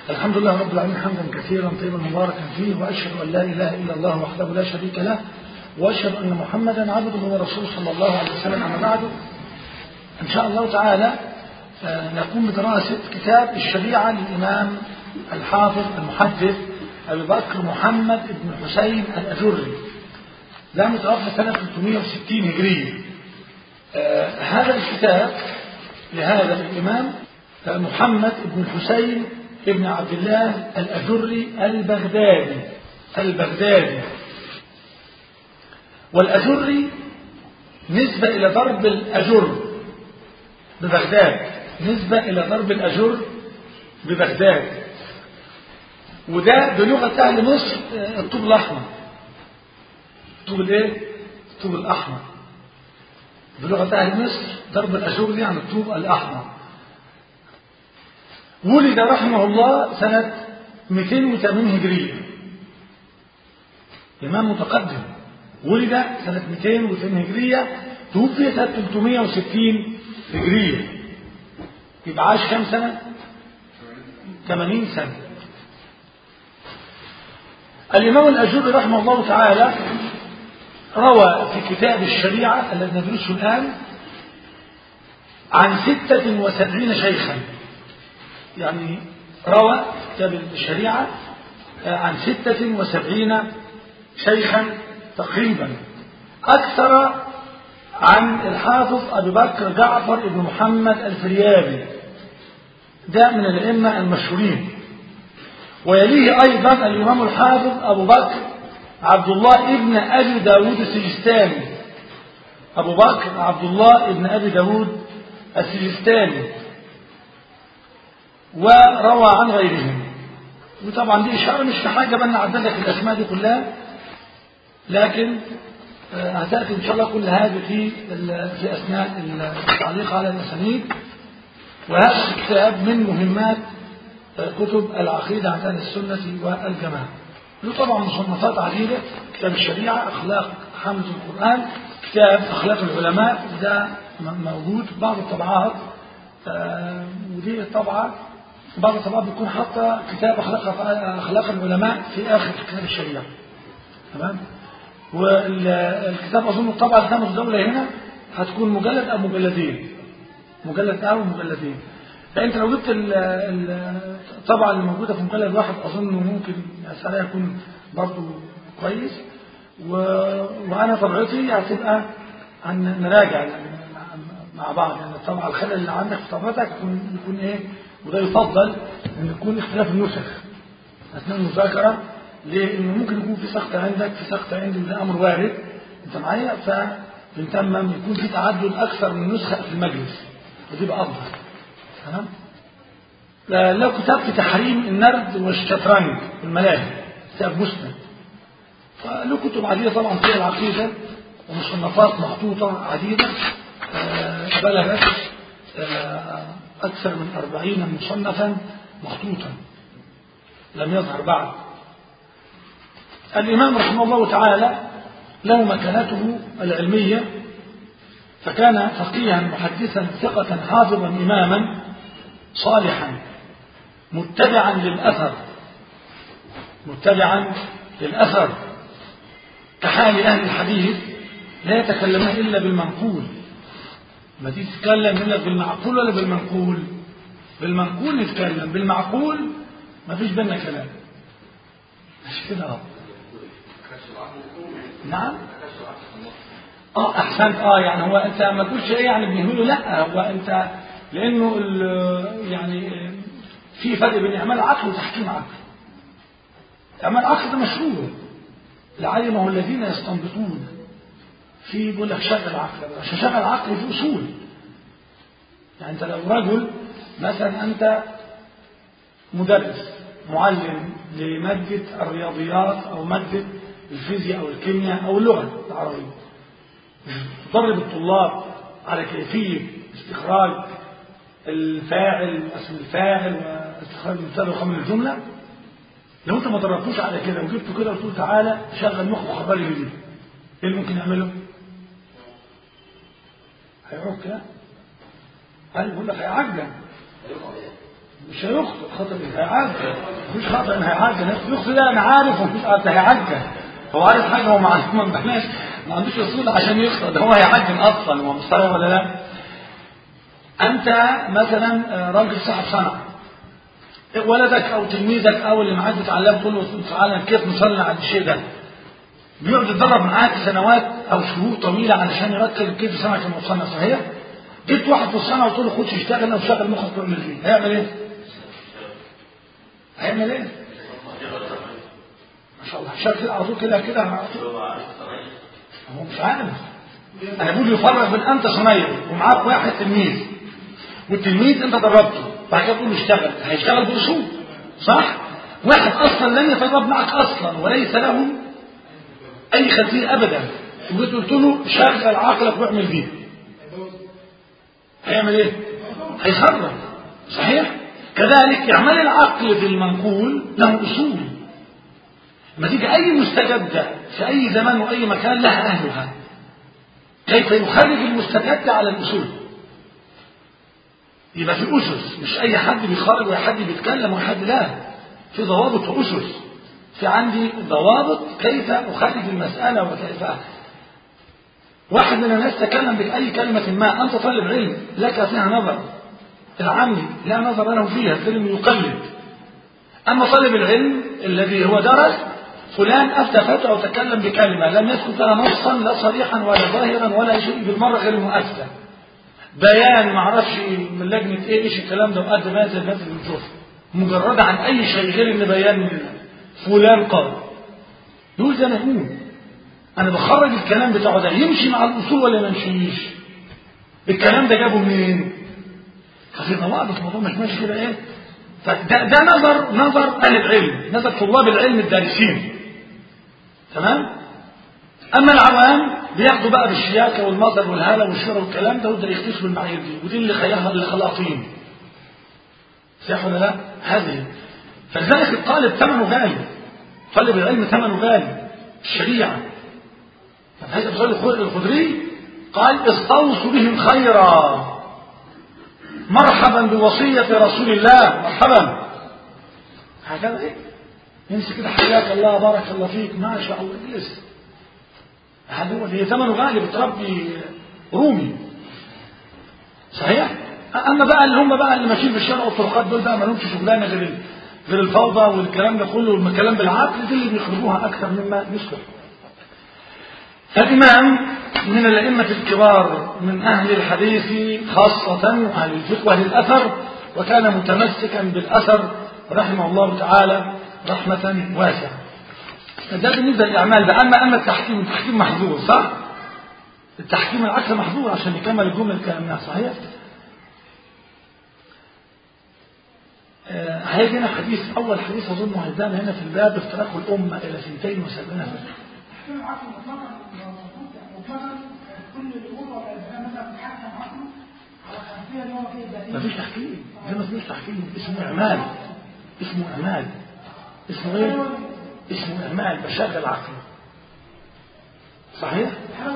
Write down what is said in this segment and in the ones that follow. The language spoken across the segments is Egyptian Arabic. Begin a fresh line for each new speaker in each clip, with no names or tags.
الحمد لله رب العالمين حمدا كثيرا طيبا مباركا فيه واشهد ان لا اله الا الله وحده لا شريك له واشهد ان محمدا عبده ورسوله صلى الله عليه وسلم اما بعد ان شاء الله تعالى نقوم بدراسه كتاب الشريعه للامام الحافظ المحدث ابي بكر محمد بن حسين الاجري ده متوفى سنه 360 هجريه هذا الكتاب لهذا الامام محمد بن الحسين ابن عبد الله الأجري البغدادي البغدادي والأجري نسبة إلى ضرب الأجر ببغداد نسبة إلى ضرب الأجر ببغداد وده بلغة أهل مصر الطوب الأحمر الطوب الإيه؟ الطوب الأحمر بلغة أهل مصر ضرب الأجر يعني الطوب الأحمر ولد رحمه الله سنة 280 هجرية إمام متقدم ولد سنة 280 هجرية توفي سنة 360 هجرية يبقى عاش كم سنة؟ 80 سنة الإمام الأجوري رحمه الله تعالى روى في كتاب الشريعة الذي ندرسه الآن عن ستة وسبعين شيخا يعني روى كتاب الشريعة عن ستة وسبعين شيخا تقريبا أكثر عن الحافظ أبي بكر جعفر بن محمد الفريابي ده من الأئمة المشهورين ويليه أيضا الإمام الحافظ أبو بكر عبد الله ابن أبي داود السجستاني أبو بكر عبد الله ابن أبي داود السجستاني وروى عن غيرهم وطبعا دي إشارة مش في حاجة بأن عدد لك الأسماء دي كلها لكن هتأتي إن شاء الله كل هذه في في أثناء التعليق على الأسانيد وهذا الكتاب من مهمات كتب العقيدة عن أهل السنة والجماعة له طبعا مصنفات عديدة كتاب الشريعة أخلاق حمد القرآن كتاب أخلاق العلماء وده موجود بعض الطبعات ودي الطبعة بعض الطبعات بتكون حاطة كتاب أخلاق أخلاق العلماء في آخر كتاب الشريعة تمام والكتاب أظن الطبعة اللي كانت دولة هنا هتكون مجلد أو مجلدين مجلد أو مجلدين فأنت لو جبت الطبعة اللي موجودة في مجلد واحد أظن ممكن سعرها يكون برضه كويس و... وأنا طبعتي هتبقى عن نراجع يعني مع بعض يعني الطبعة الخلل اللي عندك في طبعتك يكون, يكون إيه وده يفضل أن يكون اختلاف النسخ أثناء المذاكرة لأنه ممكن يكون في سقط عندك في سقط عندي وده أمر وارد أنت معايا فبنتمم يكون في تعدد أكثر من نسخة في المجلس ودي بقى أفضل تمام له كتاب في تحريم النرد والشطرنج والملاهي كتاب مسند فله كتب عديدة طبعا في العقيدة ومصنفات محطوطة عديدة بلغت أكثر من أربعين مصنفا مخطوطا لم يظهر بعد الإمام رحمه الله تعالى له مكانته العلمية فكان فقيها محدثا ثقة حافظا إماما صالحا متبعا للأثر متبعا للأثر كحال أهل الحديث لا يتكلمون إلا بالمنقول ما تيجي تتكلم إلا بالمعقول ولا بالمنقول بالمنقول نتكلم بالمعقول ما فيش بينا كلام مش كده اه نعم اه احسنت اه يعني هو انت ما تقولش ايه يعني بنهمله لا هو انت لانه يعني في فرق بين اعمال عقل وتحكيم عقل اعمال عقل ده مشروع لعلمه الذين يستنبطون في بيقول لك شغل عقل عشان شغل عقل في اصول يعني انت لو رجل مثلا انت مدرس معلم لمادة الرياضيات او مادة الفيزياء او الكيمياء او اللغة العربية تدرب الطلاب على كيفية استخراج الفاعل واسم الفاعل واستخراج المبتدا وخمر الجملة لو انت ما دربتوش على كده وجبته كده وقلت تعالى شغل مخه وخبري لي ايه اللي ممكن يعمله؟ هيعك كده؟ قال بيقول لك هيعجل مش هيخطئ خطأ إيه هيعجل مفيش خطأ إن هيعجل يخطئ ده أنا عارف ومفيش خطأ هيعجل هو عارف حاجة هو معلوم ما بلاش ما عندوش أصول عشان يخطئ ده هو هيعجل أصلا هو مستوعب ولا لا؟ أنت مثلا راجل صاحب صنعة ولدك أو تلميذك أو اللي معاك بتعلمه تقول له تعالى كيف نصنع على الشيء ده بيقعد يتدرب معاك سنوات أو شهور طويلة علشان يركب كيف صنعة المصنع صحيح؟ جبت واحد في الصنعة وقلت له خش اشتغل او شغل مخك واعمل فيه هيعمل ايه؟ هيعمل ايه؟ ما شاء الله شغل على طول كده كده هو مش عارف انا بقول يفرق بين انت صنايعي ومعاك واحد تلميذ والتلميذ انت دربته بعد كده تقول له اشتغل هيشتغل باصول صح؟ واحد اصلا لم يتدرب معك اصلا وليس له اي خلفيه ابدا وجيت قلت له شغل عقلك واعمل بيه هيعمل ايه هيخرب صحيح كذلك اعمال العقل في المنقول له اصول لما تيجي اي مستجدة في اي زمان واي مكان لها اهلها كيف يخرج المستجد على الاصول يبقى في اسس مش اي حد بيخرج ولا حد بيتكلم ولا حد لا في ضوابط واسس في عندي ضوابط كيف اخرج المساله وكيف واحد من الناس تكلم بأي كلمة ما أنت طالب علم لك فيها نظر العمي لا نظر له فيها كلمة يقلد أما طالب العلم الذي هو درس فلان أفتى فتوى وتكلم بكلمة لم يذكر لها نصا لا صريحا ولا ظاهرا ولا شيء بالمرة غير مؤثر بيان ما اعرفش من لجنة ايه ايش الكلام ده وقد ما زي الناس اللي بنشوفه مجرد عن اي شيء غير ان بيان فلان قال يقول زي ما يقول انا بخرج الكلام بتاعه ده يمشي مع الاصول ولا ما يمشيش الكلام ده جابه منين ففي ضوابط الموضوع مش ماشي كده ايه فده ده نظر نظر اهل العلم نظر طلاب العلم الدارسين تمام اما العوام بياخدوا بقى بالشياكه والمطر والهاله والشرى والكلام ده ويقدر يكتشفوا المعايير دي ودي اللي خيرها اللي خلاطين صح ولا لا هذه فلذلك الطالب ثمنه غالي طالب العلم ثمنه غالي الشريعه فهذا بسؤال الخدري قال استوصوا بهم خيرا مرحبا بوصية رسول الله مرحبا هكذا ايه يمسك كده حياك الله بارك الله فيك ما شاء الله اجلس هذا هو هي ثمنه غالي بتربي رومي صحيح اما بقى اللي هم بقى اللي ماشيين في الشارع والطرقات دول بقى ما لهمش شغلانه غير غير الفوضى والكلام ده كله والكلام بالعقل دي اللي بيخرجوها اكثر مما يصلح الإمام من الأئمة الكبار من أهل الحديث خاصة أهل الفقه وأهل الأثر وكان متمسكا بالأثر رحمه الله تعالى رحمة واسعة ده بالنسبة للأعمال ده أما أما التحكيم التحكيم محظور صح؟ التحكيم العكس محظور عشان يكمل الجملة اللي كلامناها صحيح؟ آه هيجي هنا حديث أول حديث أظن هيدان هنا في الباب افتراق الأمة إلى 72 فرقة ما فيش تحكيم ده ما فيش تحكيم اسمه اعمال اسمه اعمال اسمه ايه اسمه اعمال بشغل عقله صحيح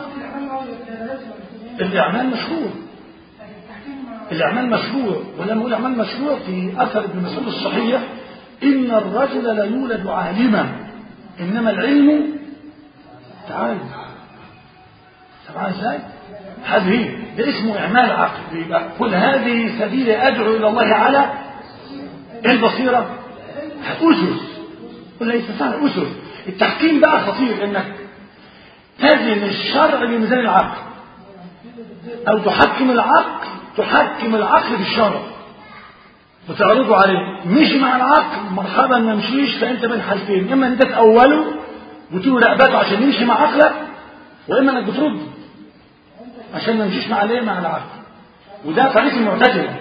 الاعمال مشروع الاعمال مشروع ولما نقول اعمال مشروع في اثر ابن مسعود الصحيح ان الرجل لا يولد عالما انما العلم تعالى طبعا ازاي هذه ده اسمه اعمال عقل يبقى كل هذه سبيل ادعو الى الله على البصيره اسس ولا يستطيع اسس التحكيم بقى خطير انك تزن الشرع بميزان العقل او تحكم العقل تحكم العقل بالشرع وتعرضه عليه مشي مع العقل مرحبا ما مشيش فانت بين حالتين اما انت تاوله وتقول رقبته عشان يمشي مع عقلك واما انك بترد عشان ما نمشيش مع الايه مع العقل وده طريق المعتزله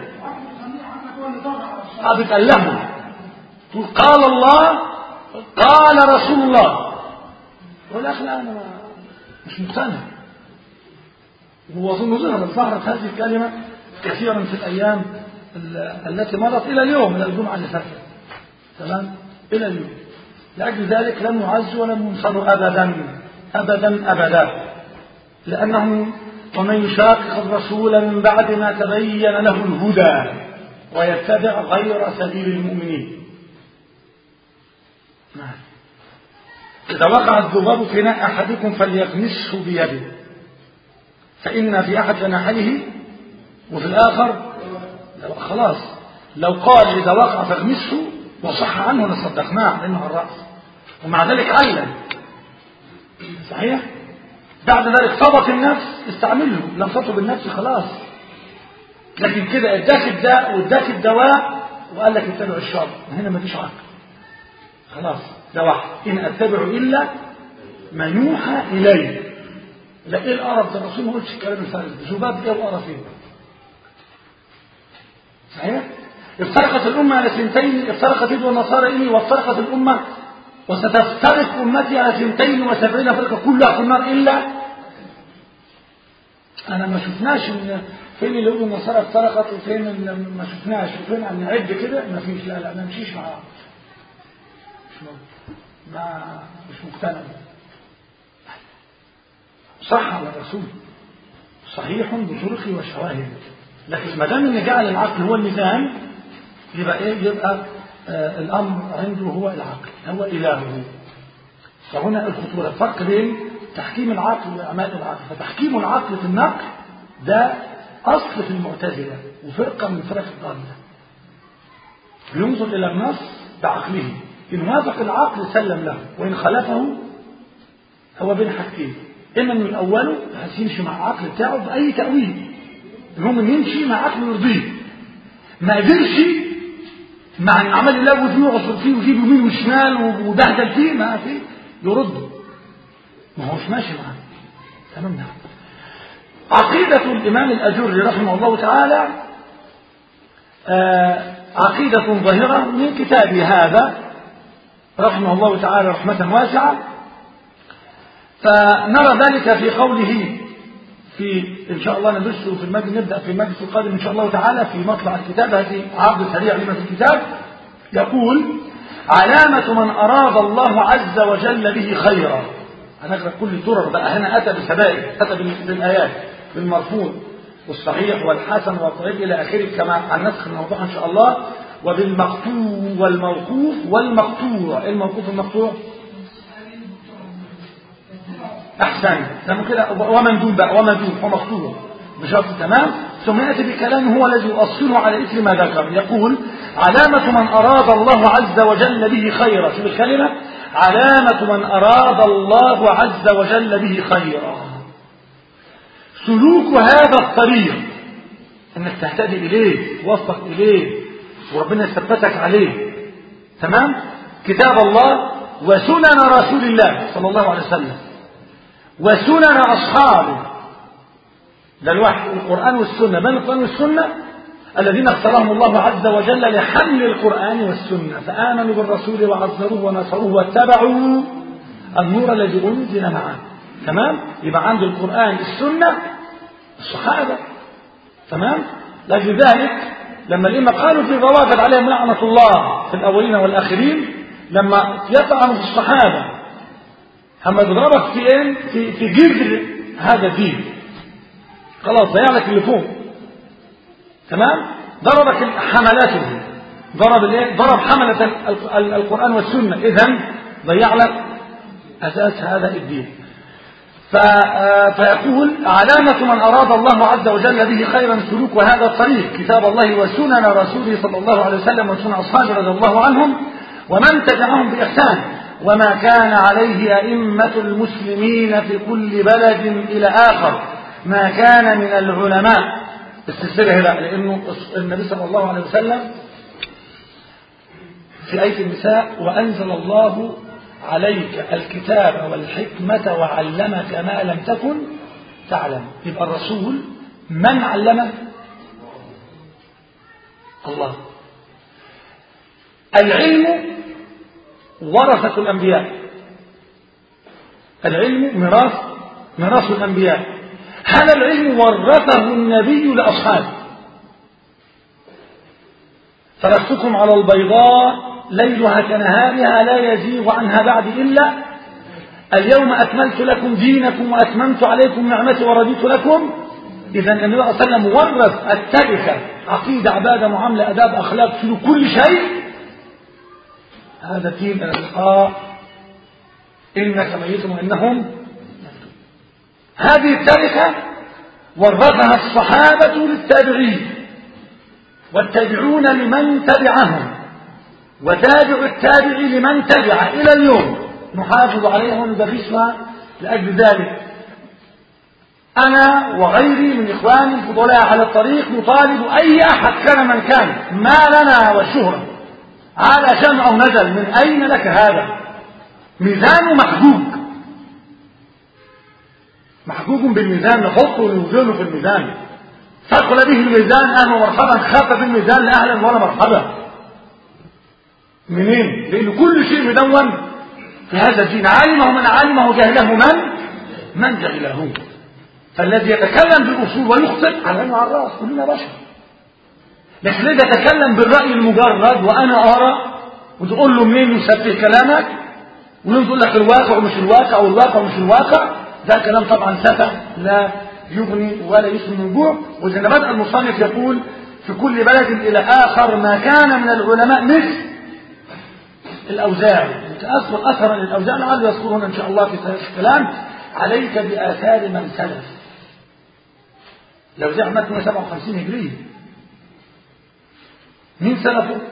بتألهه تقول قال الله قال رسول الله يقول اخي لا انا مش مقتنع واظن ظهرت ظهرت هذه الكلمه كثيرا في الايام التي مضت الى اليوم الى الجمعه اللي فاتت تمام الى اليوم لاجل ذلك لم يعزوا ولم ينصروا ابدا ابدا ابدا لانهم ومن يشاقق الرسول من بعد ما تبين له الهدى ويتبع غير سبيل المؤمنين نعم إذا وقع الذباب في ناء أحدكم فليغمسه بيده فإن في أحد جناحيه وفي الآخر خلاص لو قال إذا وقع فاغمسه وصح عنه لصدقناه لأنه على الرأس ومع ذلك علم صحيح بعد ذلك صبت النفس استعمله لم تطلب النفس خلاص لكن كده اداك الداء واداك الدواء وقال لك اتبع الشر هنا مفيش عقل خلاص ده واحد ان اتبع الا ما يوحى الي لا ايه القرف ده الرسول ما قلتش الكلام الفارغ ذباب ايه وقرف ايه صحيح افترقت الامه على سنتين افترقت يد النصارى الي وافترقت الامه وستفترق امتي على سنتين وسبعين فرقه كلها في النار الا انا ما شفناش ان فين اليهود والنصارى افترقت وفين ما شفناش وفين ان نعد كده ما فيش لا لا ما نمشيش مع مش ما مش مقتنع صح على الرسول صحيح بطرق وشواهد لكن ما دام ان جعل العقل هو الميزان يبقى ايه يبقى آه الامر عنده هو العقل هو الهه فهنا الخطوره الفرق بين تحكيم العقل واعمال العقل فتحكيم العقل في النقل ده اصل في المعتزله وفرقه من فرق الضاله بينظر الى النص بعقله ان وافق العقل سلم له وان خالفه هو بين حاجتين اما انه الاول يمشي مع العقل بتاعه باي تاويل المهم انه يمشي مع عقله يرضيه ما قدرش مع ان عمال يلوث فيه ويعصر فيه ويجيب يمين وشمال وبهدل فيه ما في يرده ما هوش ماشي معاه تمام نعم عقيدة الإمام الأجري رحمه الله تعالى آه عقيدة ظاهرة من كتابه هذا رحمه الله تعالى رحمة واسعة فنرى ذلك في قوله في إن شاء الله ندرسه في المجلس نبدأ في المجلس القادم إن شاء الله تعالى في مطلع الكتاب هذه عرض سريع لما في الكتاب يقول علامة من أراد الله عز وجل به خيرا هنقرأ كل الدرر بقى هنا أتى بسبائل أتى بالآيات بالمرفوع والصحيح والحسن والضعيف إلى آخره كما عن نسخ الموضوع إن شاء الله وبالمقطوع والموقوف والمقطوع الموقوف والمقطوع أحسن تمام كده ومندوب بقى ومندوب ومقطوع بشرط تمام ثم يأتي بكلام هو الذي يؤصله على إثر ما ذكر يقول علامة من أراد الله عز وجل به خيرا شوف الكلمة علامة من أراد الله عز وجل به خيرا سلوك هذا الطريق انك تهتدي اليه توفق اليه وربنا يثبتك عليه تمام كتاب الله وسنن رسول الله صلى الله عليه وسلم وسنن اصحابه ده الوحي القران والسنه بين القران والسنه الذين اختارهم الله عز وجل لحمل القران والسنه فامنوا بالرسول وعزروه ونصروه واتبعوا النور الذي انزل معه تمام يبقى عند القرآن السنة الصحابة تمام لذلك لما الإمة قالوا في ضوابط عليهم لعنة الله في الأولين والآخرين لما يطعن في الصحابة هم يضربك في ايه في, في جذر هذا الدين خلاص ضيع لك اللي فوق تمام ضربك حملاته ضرب الايه ضرب حملة القرآن والسنة إذا ضيع لك أساس هذا الدين فيقول علامة من أراد الله عز وجل به خيرا سلوك هذا الطريق كتاب الله وسنن رسوله صلى الله عليه وسلم وسنن أصحابه رضي الله عنهم ومن تبعهم بإحسان وما كان عليه أئمة المسلمين في كل بلد إلى آخر ما كان من العلماء السلسلة هنا لأنه النبي صلى الله عليه وسلم في آية النساء وأنزل الله عليك الكتاب والحكمة وعلمك ما لم تكن تعلم يبقى الرسول من علمه الله العلم ورثة الأنبياء العلم ميراث ميراث الأنبياء هل العلم ورثه النبي لأصحابه تركتكم على البيضاء ليلها كنهارها لا يزيغ عنها بعد إلا اليوم أكملت لكم دينكم وأتممت عليكم نعمتي ورضيت لكم إذا النبي صلى الله عليه وسلم ورث التركة عقيدة عبادة معاملة أداب أخلاق سلوك كل شيء هذا دين الإلقاء إنك ميت وإنهم هذه التركة ورثها الصحابة للتابعين والتابعون لمن تبعهم وتابع التابع لمن تبع إلى اليوم نحافظ عليها وندرسها لأجل ذلك أنا وغيري من إخواني الفضلاء على الطريق نطالب أي أحد كان من كان ما لنا والشهرة على شمع أو نزل من أين لك هذا ميزان محجوج محجوج بالميزان نحطه ونوزنه في الميزان ثقل به الميزان أهلا ومرحبا خاف بالميزان لا أهلا ولا مرحبا منين لأن كل شيء مدون في هذا الدين علمه من علمه جهله من من جهله فالذي يتكلم بالأصول ويخطئ على عينه وعلى الرأس كلنا بشر لكن الذي يتكلم بالرأي المجرد وأنا أرى وتقول له منين يسفه كلامك ويقول لك الواقع ومش الواقع والواقع ومش الواقع ده كلام طبعا سفه لا يغني ولا يسمن من جوع وزي ما بدأ المصنف يقول في كل بلد إلى آخر ما كان من العلماء مثل الأوزاعي أذكر أثرا للأوزاعي لعله يذكر هنا إن شاء الله في الكلام عليك بآثار من سلف الأوزاعي مات 157 هجرية مين سلفه؟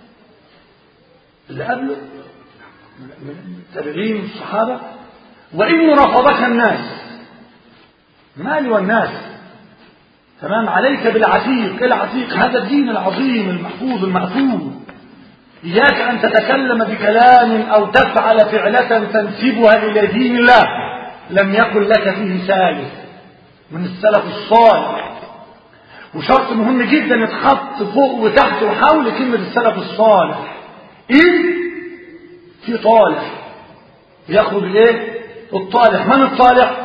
اللي قبله من التابعين والصحابة وإن رفضك الناس مالي والناس تمام عليك بالعتيق العتيق هذا الدين العظيم المحفوظ المأثور إياك أن تتكلم بكلام أو تفعل فعلة تنسبها إلى دين الله لم يكن لك فيه ثالث من السلف الصالح وشرط مهم جدا يتحط فوق وتحت وحول كلمة السلف الصالح إيه في طالح يخرج الايه الطالح من الطالح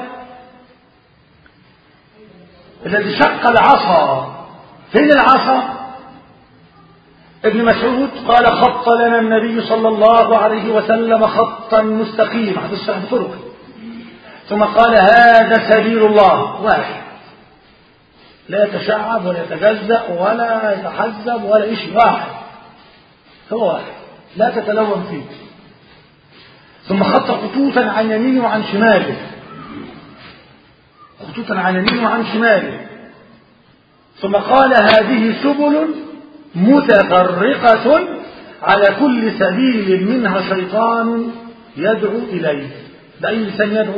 الذي شق العصا فين العصا ابن مسعود قال خط لنا النبي صلى الله عليه وسلم خطا مستقيما هذا الشرح طرق ثم قال هذا سبيل الله واحد لا يتشعب ولا يتجزأ ولا يتحزب ولا شيء واحد هو واحد لا تتلون فيه ثم خط خطوطا عن يمينه وعن شماله خطوطا عن يمينه وعن شماله ثم قال هذه سبل متفرقة على كل سبيل منها شيطان يدعو إليه بأي لسان يدعو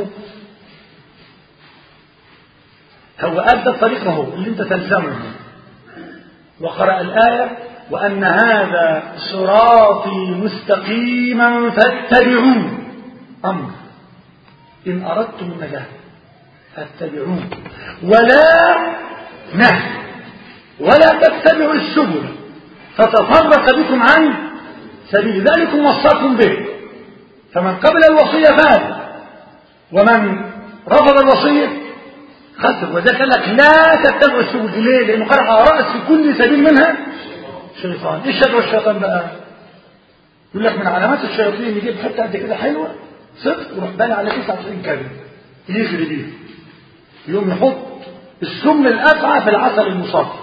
هو أدى الطريق هو اللي انت تلزمه وقرأ الآية وأن هذا صراطي مستقيما فاتبعوه أمر إن أردتم النجاة فاتبعوه ولا نهي ولا تتبعوا السبل فتفرق بكم عن سبيل ذلكم وصاكم به فمن قبل الوصية فاز ومن رفض الوصية خسر وذلك قال لك لا تتبعوا السبل ليه؟ لأنه قرأ رأس في كل سبيل منها شيطان ايش شر الشيطان بقى يقول لك من علامات الشياطين يجيب حته قد كده حلوه صدق ويروح باني على 99 كذب يجري بيه يقوم يحط السم الافعى في العسل المصفى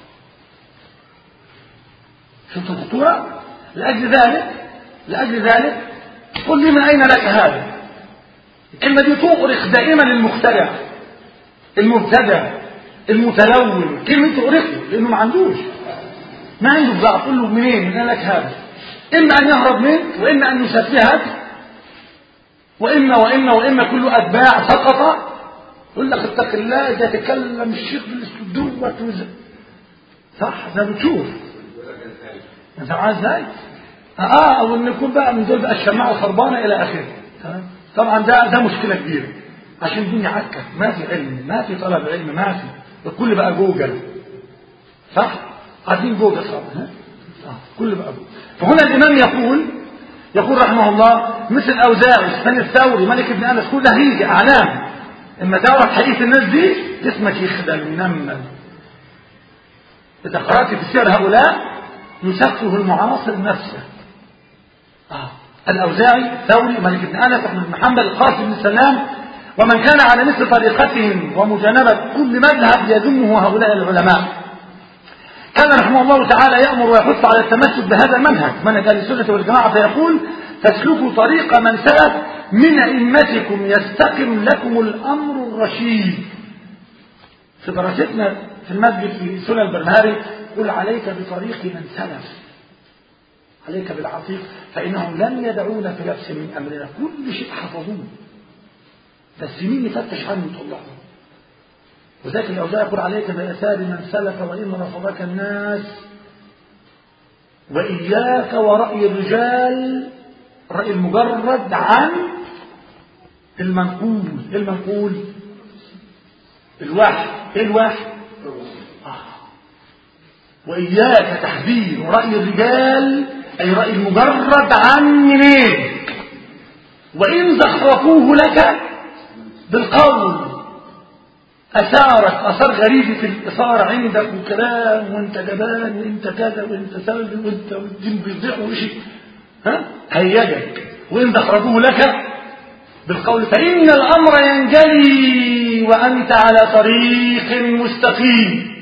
شفت الخطوره لاجل ذلك لاجل ذلك قل لي من اين لك هذا الكلمه دي تؤرخ دائما المخترع المبتدع المتلون كلمه تؤرخه لانه ما عندوش ما عنده بضاعة قل له منين من لك هذا إما أن يهرب منك وإما أن يسفهك وإما وإما وإما كله أتباع سقط يقول لك اتق الله إذا تكلم الشيخ بالأسلوب دوت وز... صح زي ما بتشوف أنت عايز ازاي؟ اه او ان يكون بقى من دول بقى الشماعه خربانه الى اخره تمام طبعا ده ده مشكله كبيره عشان الدنيا عكه ما في علم ما في طلب علم ما في الكل بقى جوجل صح عارفين جوجل طبعا كل بقى جوجل فهنا الامام يقول يقول رحمه الله مثل اوزاعي سفيان الثوري ملك ابن انس كل هيجي اعلام اما تعرف حقيقه الناس دي جسمك يخدم ينمل اذا قرات في سير هؤلاء يسفه المعاصر نفسه آه. الاوزاعي ثوري ملك ابن انس احمد بن حنبل القاسم بن سلام ومن كان على مثل طريقتهم ومجانبة كل مذهب يذمه هؤلاء العلماء كان رحمه الله تعالى يأمر ويحث على التمسك بهذا المنهج منهج أهل السنة والجماعة فيقول فاسلكوا طريق من سلف من أئمتكم يستقم لكم الأمر الرشيد في دراستنا في المسجد في سنة البرمهاري قل عليك بطريق من سلف عليك بالعتيق فإنهم لم يدعونا في نفس من أمرنا كل شيء حفظوه بس مين يفتش عنه يطلعه وذلك الأوزاع يقول عليك بأثار من سلف وإن رفضك الناس وإياك ورأي الرجال الرأي المجرد عن المنقول إيه المنقول الوحي إيه الوحي آه. وإياك تحذير رأي الرجال أي رأي المجرد عن منين وإن زخرفوه لك بالقول أثارك أثار غريب في الإثارة عندك وكلام وانت جبان وانت كذا وانت سلبي وانت والدين بيضيع وشيء ها هيجك وإن زخرفوه لك بالقول فإن الأمر ينجلي وأنت على طريق مستقيم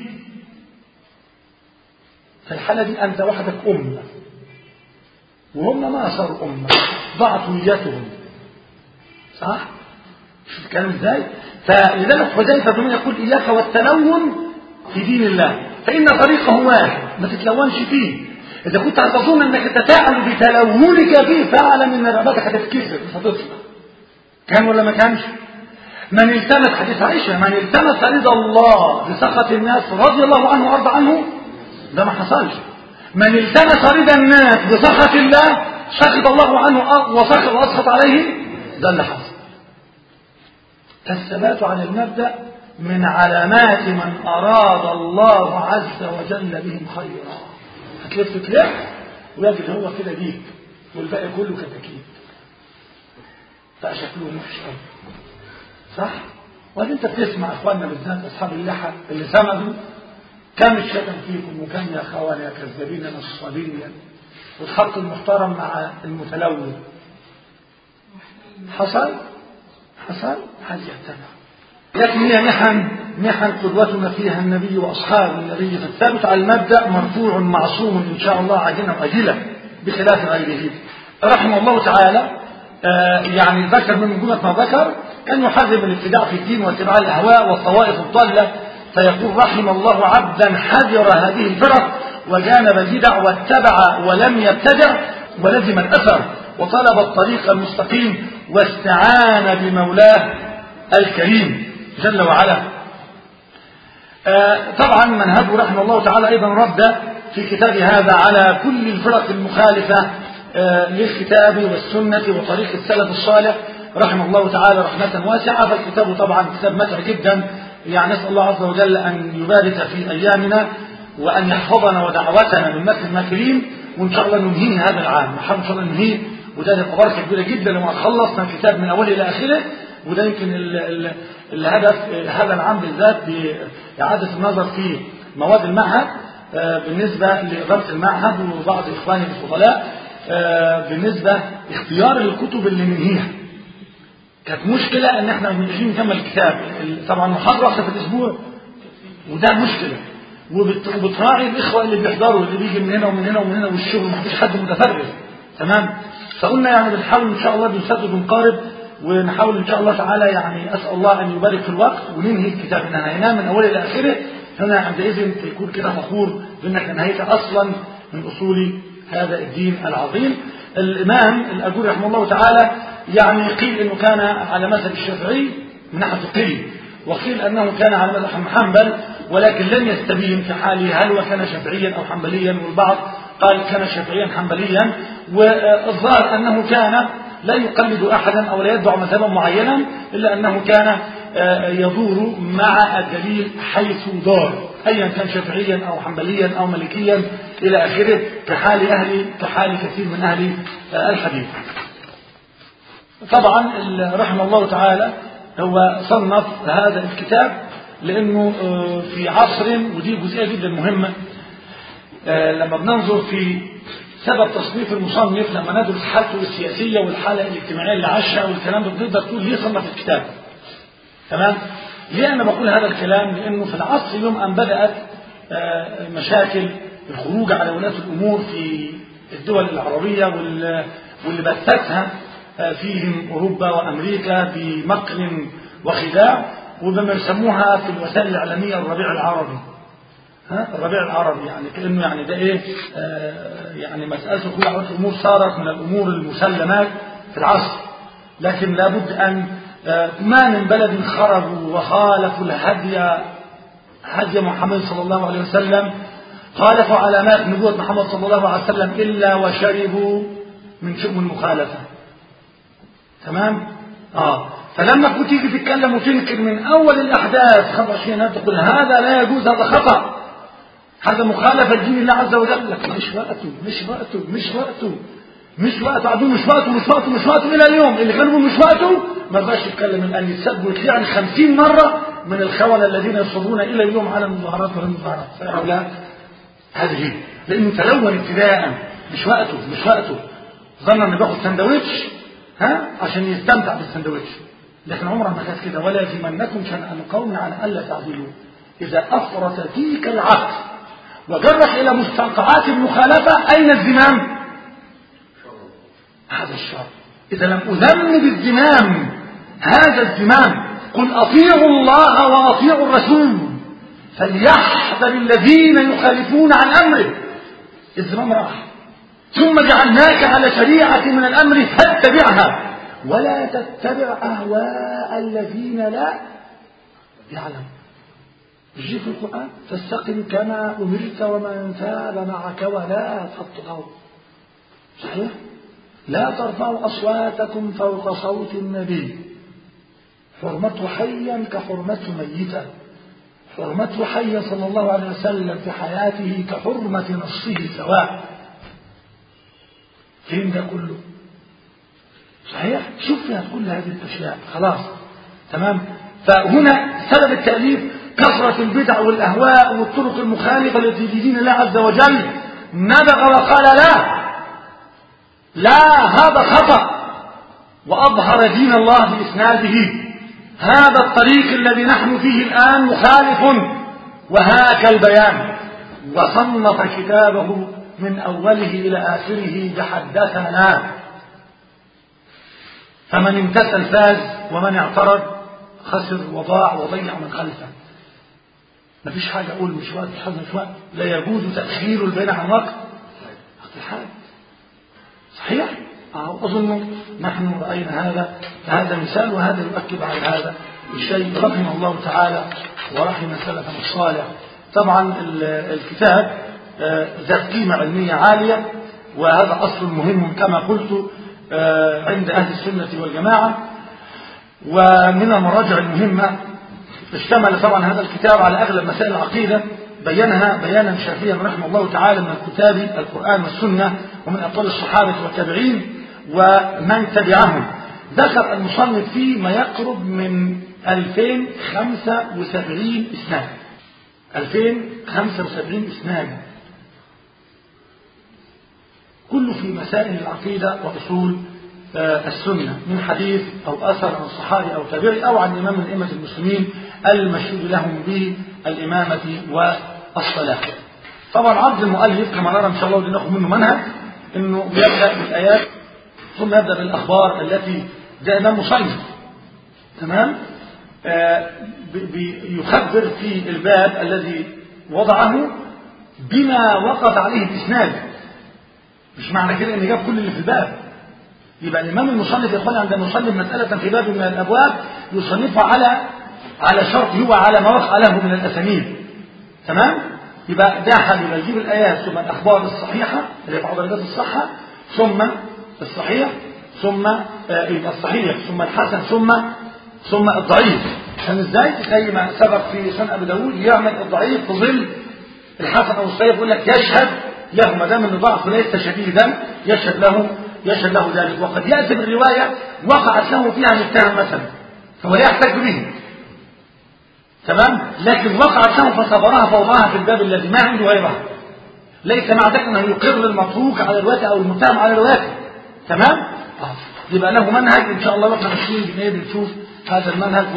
في الحالة دي أنت وحدك أمة وهم ما صاروا أمة ضاعت نيتهم صح؟ شوف الكلام ازاي؟ فلذلك حذيفة بن يقول إياك والتلون في دين الله فإن طريقه واحد ما تتلونش فيه إذا كنت هتظن أنك تتعب بتلونك فيه فاعلم أن رغبتك هتتكسر مش هتطلع كان ولا ما كانش؟ من التمس حديث عائشة من التمس رضا الله بسخط الناس رضي الله عنه وارضى عنه ده ما حصلش من التمس رضا الناس بسخط الله سخط الله عنه وسخط واسخط عليه ده اللي حصل فالثبات على المبدأ من علامات من أراد الله عز وجل بهم خيرا هتلف تلف ويجد هو كده ديك والباقي كله كتاكيت بقى شكلهم وحش قوي صح؟ وهل انت بتسمع اخواننا بالذات اصحاب اللحى اللي سمدوا كم الشتم فيكم وكم يا اخوان يا كذابين نصابين والخط المحترم مع المتلون حصل حصل هذه يتبع لكن هي محن محن قدوتنا فيها النبي واصحاب النبي فالثابت على المبدا مرفوع معصوم ان شاء الله عاجلا واجلا بخلاف غيره رحمه الله تعالى آه يعني ذكر من جمله ما ذكر كان يحرم الابتداع في الدين واتباع الاهواء والطوائف الضاله فيقول رحم الله عبدا حذر هذه الفرق وجانب البدع واتبع ولم يبتدع ولزم الاثر وطلب الطريق المستقيم واستعان بمولاه الكريم جل وعلا آه طبعا منهجه رحمه الله تعالى ايضا رد في كتاب هذا على كل الفرق المخالفه آه للكتاب والسنه وطريق السلف الصالح رحمه الله تعالى رحمه واسعه فالكتاب طبعا كتاب متع جدا يعني نسال الله عز وجل ان يبارك في ايامنا وان يحفظنا ودعوتنا من مكر الماكرين وان شاء الله ننهيه هذا العام نحاول ان شاء الله ننهيه وده هيبقى بركه كبيره جدا لما خلصنا الكتاب من اوله الى اخره وده يمكن ال ال الهدف هذا العام بالذات باعاده النظر في مواد المعهد بالنسبه لاداره المعهد وبعض اخواني الفضلاء بالنسبه اختيار الكتب اللي ننهيها كانت مشكله ان احنا مش قادرين نكمل الكتاب طبعا محاضره واحده في الاسبوع وده مشكله وبتراعي الاخوه اللي بيحضروا اللي بيجي من هنا ومن هنا ومن هنا والشغل ما فيش حد متفرغ تمام فقلنا يعني بنحاول ان شاء الله بنسدد ونقارب ونحاول ان شاء الله تعالى يعني اسال الله ان يبارك في الوقت وننهي الكتاب ان نهيناه من اوله الى اخره هنا عندئذ تكون كده فخور بانك انهيت اصلا من اصول هذا الدين العظيم الامام الاجوري رحمه الله تعالى يعني قيل انه كان على مذهب الشافعي من ناحيه القيل وقيل انه كان على مذهب حنبل ولكن لم يستبين في حاله هل هو كان شافعيا او حنبليا والبعض قال كان شافعيا حنبليا والظاهر انه كان لا يقلد احدا او لا يتبع مذهبا معينا الا انه كان يدور مع الدليل حيث دار ايا كان شافعيا او حنبليا او مالكيا الى اخره كحال اهل كحال كثير من اهل الحديث. طبعا رحمه الله تعالى هو صنف هذا الكتاب لانه في عصر ودي جزئيه جدا مهمه لما بننظر في سبب تصنيف المصنف لما ندرس حالته السياسيه والحاله الاجتماعيه اللي عاشها والكلام ده بنقدر تقول ليه صنف الكتاب تمام ليه انا بقول هذا الكلام لانه في العصر يوم ان بدات آه، مشاكل الخروج على ولاة الامور في الدول العربيه وال- واللي بثتها آه، فيهم اوروبا وامريكا بمكر وخداع وبما يسموها في الوسائل الاعلاميه الربيع العربي ها الربيع العربي يعني كانه يعني ده ايه آه يعني مساله الخروج على ولاة الامور صارت من الامور المسلمات في العصر لكن لابد ان آه، ما من بلد خرجوا وخالفوا الهدي هدي محمد صلى الله عليه وسلم خالفوا علامات نبوة محمد صلى الله عليه وسلم إلا وشربوا من شؤم المخالفة تمام؟ آه فلما كنت تيجي تتكلم وتنكر من أول الأحداث 25 تقول هذا لا يجوز هذا خطأ هذا مخالفة لدين الله عز وجل لك مش وقته مش وقته مش وقته مش وقته عدو مش وقته مش وقته مش وقته إلى اليوم اللي كانوا مش وقته ما رضاش يتكلم الآن يتسب ويتلعن خمسين مرة من الخونة الذين يصرون إلى اليوم على المظاهرات والمظاهرات فهؤلاء هذه لأنه تلون ابتداء مش وقته مش وقته ظن انه بياخد سندوتش ها عشان يستمتع بالسندوتش لكن عمره ما كانت كده ولا يجرمنكم شنآن قوم على ألا تعدلوا إذا أفرط فيك العقل وجرك إلى مستنقعات المخالفة أين الزمام؟ هذا الشر إذا لم أذنب الزمام هذا الزمام قل أطيعوا الله وأطيعوا الرسول فليحذر الذين يخالفون عن أمره الزمام راح ثم جعلناك على شريعة من الأمر فاتبعها ولا تتبع أهواء الذين لا يعلمون يجي في القرآن فاستقم كما أمرت ومن تاب معك ولا تطغوا صحيح؟ لا ترفعوا أصواتكم فوق صوت النبي حرمته حيا كحرمته ميتا حرمته حيا صلى الله عليه وسلم في حياته كحرمة نصه سواء فين ده كله صحيح شوف فيها كل هذه الأشياء خلاص تمام فهنا سبب التأليف كثرة البدع والأهواء والطرق المخالفة التي في دين الله عز وجل نبغ وقال لا لا هذا خطأ وأظهر دين الله بإسناده هذا الطريق الذي نحن فيه الآن مخالف وهاك البيان وصنف كتابه من أوله إلى آخره بحدثنا فمن امتثل فاز ومن اعترض خسر وضاع وضيع من خلفه مفيش حاجة أقول مش وقت مش حاجة مش وقت لا يجوز تأخير البيان عن وقت وقت الحاج صحيح أظن نحن رأينا هذا هذا مثال وهذا يؤكد على هذا الشيء رحمه الله تعالى ورحم سلفنا الصالح طبعا الكتاب ذات قيمة علمية عالية وهذا أصل مهم كما قلت عند أهل السنة والجماعة ومن المراجع المهمة اشتمل طبعا هذا الكتاب على أغلب مسائل العقيدة بينها بيانا شافيا رحمه الله تعالى من كتاب القرآن والسنة ومن أقوال الصحابة والتابعين ومن تبعهم ذكر المصنف فيه ما يقرب من 2075 إسناد 2075 إسناد كله في مسائل العقيدة وأصول السنة من حديث أو أثر عن صحابي أو تابعي أو عن إمام من أئمة المسلمين المشهود لهم بالإمامة والصلاة طبعا عرض المؤلف كما نرى إن شاء الله ودي ناخد منه منهج إنه بيبدأ بالآيات ثم يبدأ بالأخبار التي ده إمام مصنف تمام آه يخبر في الباب الذي وضعه بما وقف عليه الإسناد مش معنى كده إن جاب كل اللي في الباب يبقى الإمام المصنف يقول عند المصنف مسألة في باب من الأبواب يصنفها على على شرط هو على ما وقع له من الأسانيد تمام يبقى ده حل يبقى يجيب الآيات ثم الأخبار الصحيحة اللي بعض درجات الصحة ثم الصحيح ثم يبقى الصحيح ثم الحسن ثم ثم الضعيف عشان ازاي زي ما سبق في سنن ابي داوود يعمل الضعيف في ظل الحسن او الصحيح يقول لك يشهد له ما دام ان ضعفه ليس شديدا يشهد له يشهد له ذلك وقد ياتي بالروايه وقعت له فيها متهم مثلا فهو لا يحتاج به تمام لكن وقعت له فصبرها فوضعها في الباب الذي ما عنده غيرها ليس مع ذلك انه يقر المتروك على الروايه او المتهم على الروايه تمام آه. يبقى له منهج ان شاء الله واحنا ماشيين بنيه بنشوف هذا المنهج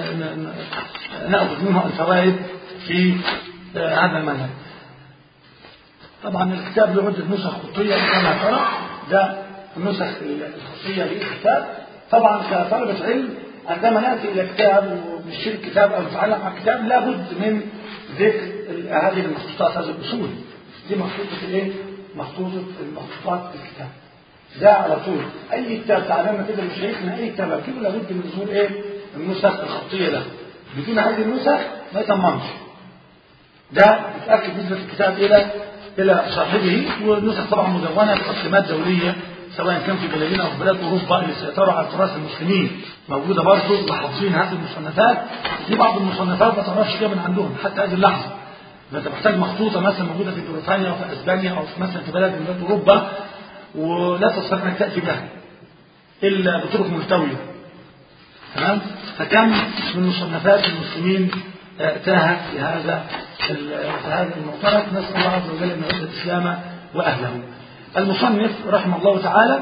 ونأخذ منه الفوائد في هذا المنهج طبعا الكتاب له عدة نسخ خطية كما ترى ده النسخ الخطية للكتاب طبعا كطلبة علم عندما نأتي إلى كتاب ونشتري كتاب أو نتعلم على كتاب لابد من ذكر هذه المخطوطات هذه الأصول دي مخطوطة الايه؟ مخطوطة المخطوطات الكتاب ده على طول أي كتاب تعلمنا كده لشيخنا أي كتاب أكيد لابد من ظهور إيه؟ النسخ الخطية ده بدون هذه النسخ ما يتممش ده يتأكد نسبة الكتاب إلى إلى صاحبه والنسخ طبعا مدونة بتقسيمات دولية سواء كان في بلادنا أو في بلاد أوروبا اللي سيطروا على تراث المسلمين موجودة برضه وحافظين هذه المصنفات في بعض المصنفات ما تعرفش كده من عندهم حتى هذه اللحظة انت محتاج مخطوطة مثلا موجودة في بريطانيا أو في أسبانيا أو في مثلا في بلد من بلاد أوروبا ولا تستطيع أنك تأتي بها إلا بطرق ملتوية تمام فكم من مصنفات المسلمين تاهت في هذا في هذا المعترك نسأل الله عز وجل أن يعز الإسلام وأهله المصنف رحمه الله تعالى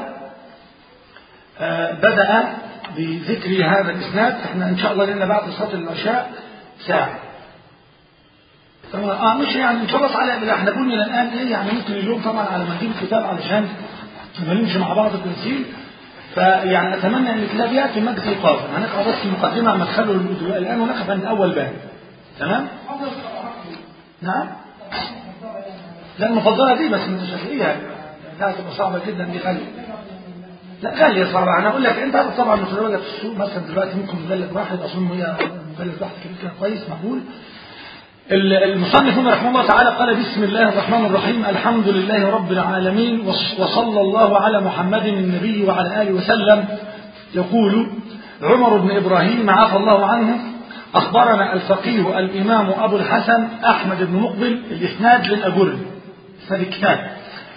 بدأ بذكر هذا الإسناد احنا إن شاء الله لنا بعد صلاة العشاء ساعة اه مش يعني نخلص على احنا قلنا الان ايه يعني ممكن اليوم طبعا على ما نجيب الكتاب علشان ما نمشي مع بعض التنسيق فيعني اتمنى ان الكتاب ياتي المجلس القادم هنقرا بس المقدمه مدخله الان ونقف عند اول باب تمام؟ نعم؟ لا المفضله دي بس متشابهيه لا تبقى صعبه جدا دي غاليه لا غاليه صعبه انا اقول لك انت عارف طبعا متزوجه في السوق مثلا دلوقتي ممكن مجلد واحد اظن هي مجلد واحد كده كويس مقبول المصنف هنا رحمه الله تعالى قال بسم الله الرحمن الرحيم الحمد لله رب العالمين وصلى الله على محمد النبي وعلى آله وسلم يقول عمر بن إبراهيم عفى الله عنه أخبرنا الفقيه الإمام أبو الحسن أحمد بن مقبل الإسناد للأجر إسناد الكتاب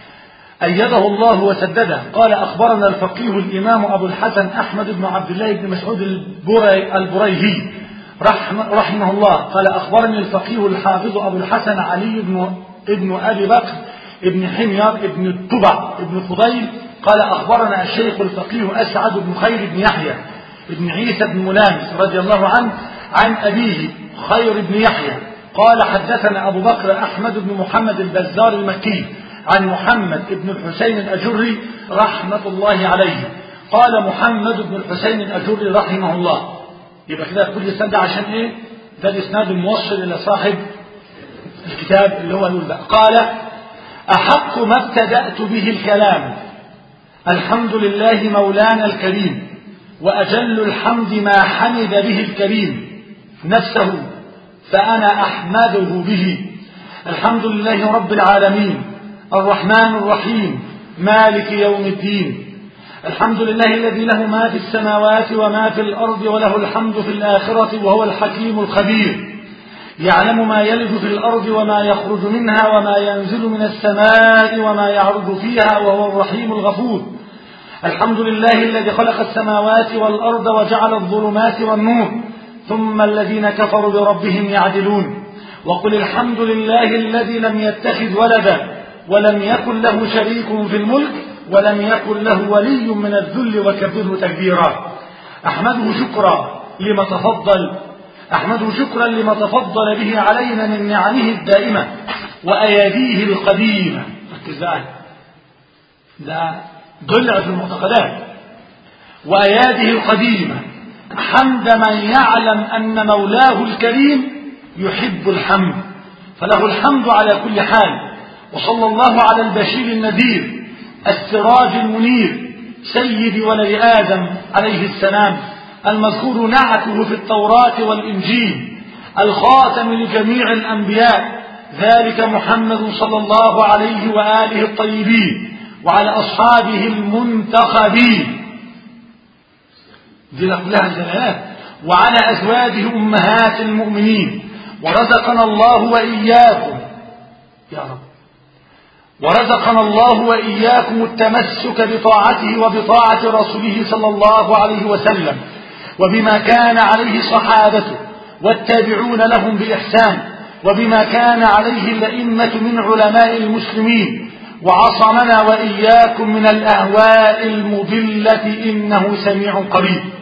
أيده الله وسدده قال أخبرنا الفقيه الإمام أبو الحسن أحمد بن عبد الله بن مسعود البري البريهي رحمه, رحمه الله قال أخبرني الفقيه الحافظ أبو الحسن علي بن ابن أبي بكر ابن حمير ابن التبع ابن فضيل قال أخبرنا الشيخ الفقيه أسعد بن خير بن يحيى ابن عيسى بن ملامس رضي الله عنه عن أبيه خير بن يحيى قال حدثنا أبو بكر أحمد بن محمد البزار المكي عن محمد بن الحسين الأجري رحمة الله عليه قال محمد بن الحسين الأجري رحمه الله يبقى كده كل الاسناد ده عشان ايه ده الاسناد الموصل الى صاحب الكتاب اللي هو يقول بقى قال احق ما ابتدات به الكلام الحمد لله مولانا الكريم واجل الحمد ما حمد به الكريم نفسه فانا احمده به الحمد لله رب العالمين الرحمن الرحيم مالك يوم الدين الحمد لله الذي له ما في السماوات وما في الأرض وله الحمد في الآخرة وهو الحكيم الخبير يعلم ما يلج في الأرض وما يخرج منها وما ينزل من السماء وما يعرض فيها وهو الرحيم الغفور الحمد لله الذي خلق السماوات والأرض وجعل الظلمات والنور ثم الذين كفروا بربهم يعدلون وقل الحمد لله الذي لم يتخذ ولدا ولم يكن له شريك في الملك ولم يكن له ولي من الذل وكبره تكبيرا أحمده شكرا لما تفضل أحمده شكرا لما تفضل به علينا من نعمه الدائمة وأياديه القديمة ركز ده ضلع في المعتقدات وأياده القديمة حمد من يعلم أن مولاه الكريم يحب الحمد فله الحمد على كل حال وصلى الله على البشير النذير السراج المنير سيد ولد آدم عليه السلام المذكور نعته في التوراة والإنجيل الخاتم لجميع الأنبياء ذلك محمد صلى الله عليه وآله الطيبين وعلى أصحابه المنتخبين دي لها الجلالات وعلى أزواجه أمهات المؤمنين ورزقنا الله وإياكم يا رب ورزقنا الله وإياكم التمسك بطاعته وبطاعة رسوله صلى الله عليه وسلم وبما كان عليه صحابته والتابعون لهم بإحسان وبما كان عليه الأئمة من علماء المسلمين وعصمنا وإياكم من الأهواء المضلة إنه سميع قريب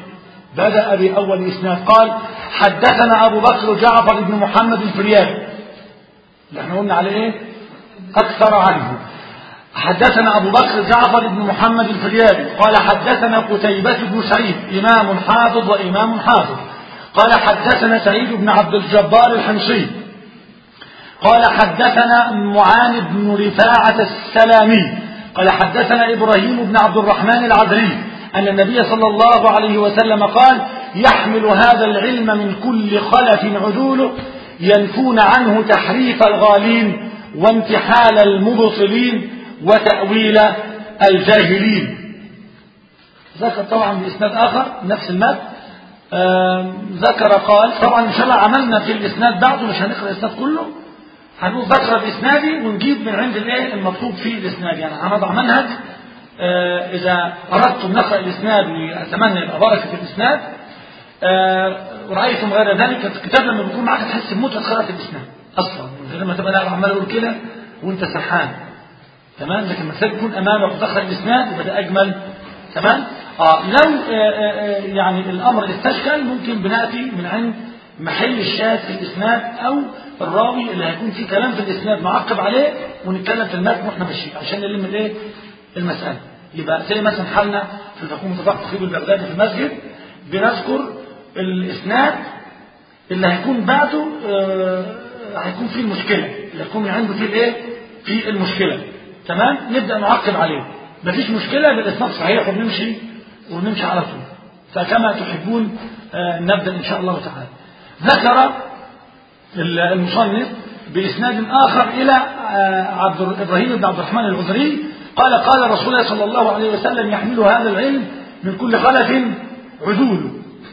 بدأ بأول إسناد قال حدثنا أبو بكر جعفر بن محمد الفريابي اللي احنا قلنا عليه ايه أكثر عنه حدثنا أبو بكر جعفر بن محمد الفريابي قال حدثنا قتيبة بن سعيد إمام حافظ وإمام حافظ قال حدثنا سعيد بن عبد الجبار الحمصي قال حدثنا معان بن رفاعة السلامي قال حدثنا إبراهيم بن عبد الرحمن العذري أن النبي صلى الله عليه وسلم قال يحمل هذا العلم من كل خلف عدوله ينفون عنه تحريف الغالين وامتحال المبطلين وتأويل الجاهلين ذكر طبعا بإسناد آخر نفس المد ذكر قال طبعا إن شاء الله عملنا في الإسناد بعده مش هنقرأ الإسناد كله هنقول ذكر بإسنادي ونجيب من عند الايه المطلوب فيه الإسناد يعني هنضع منهج آه إذا أردتم نقرأ الإسناد وأتمنى يبقى بركة الإسناد آه ورأيتم غير ذلك الكتاب لما بيكون معاك تحس بمتعة قراءة الإسناد أصلا من غير ما تبقى لا عمال أقول كده وأنت سرحان تمام لكن لما تكون أمامك وتقرأ الإسناد يبقى ده أجمل تمام آه لو آه آه يعني الأمر استشكل ممكن بنأتي من عند محل الشاذ في الإسناد أو الراوي اللي هيكون فيه كلام في الإسناد نعقب عليه ونتكلم في المتن واحنا ماشيين عشان نلم الايه المسألة يبقى زي مثلا حالنا في الحكومة متفق خطيب البغدادي في المسجد بنذكر الإسناد اللي هيكون بعده آه هيكون فيه المشكلة اللي هيكون عنده فيه الايه في المشكلة تمام نبدأ نعقب عليه مفيش مشكلة بالإسناد صحيح وبنمشي ونمشي على طول فكما تحبون آه نبدأ إن شاء الله تعالى ذكر المصنف بإسناد آخر إلى عبد إبراهيم بن عبد الرحمن الغزري قال قال رسول الله صلى الله عليه وسلم يحمل هذا العلم من كل خلف عدول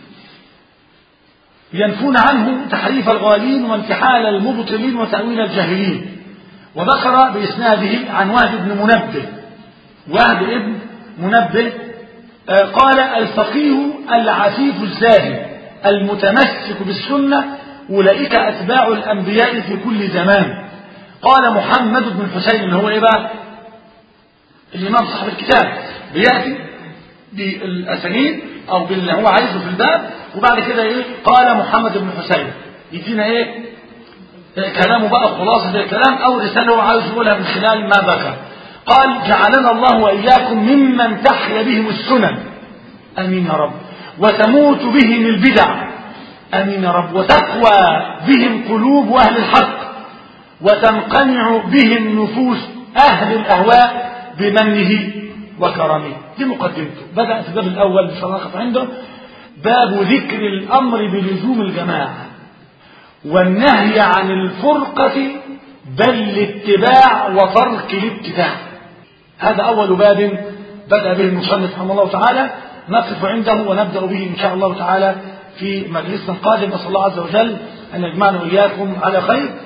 ينفون عنه تحريف الغالين وانتحال المبطلين وتأويل الجاهلين وذكر بإسناده عن وهب بن منبه وهب ابن منبه قال الفقيه العفيف الزاهد المتمسك بالسنة أولئك أتباع الأنبياء في كل زمان قال محمد بن الحسين اللي هو إيه بقى الإمام صاحب الكتاب بيأتي بالأسانيد أو باللي هو عايزه في الباب وبعد كده إيه قال محمد بن الحسين يدينا إيه كلامه بقى خلاصة زي الكلام أو رسالة هو عايز يقولها من خلال ما ذكر قال جعلنا الله وإياكم ممن تحيا بهم السنن أمين يا رب وتموت بهم البدع أمين يا رب وتقوى بهم قلوب أهل الحق وتنقنع بهم نفوس أهل الأهواء بمنه وكرمه دي مقدمته بدأ في الباب الأول إن شاء الله نقف عنده باب ذكر الأمر بلزوم الجماعة والنهي عن الفرقة بل الاتباع وترك الابتداع هذا أول باب بدأ به المصنف رحمه الله تعالى نقف عنده ونبدأ به إن شاء الله تعالى في مجلسنا القادم نسأل الله عز وجل أن يجمعنا وإياكم على خير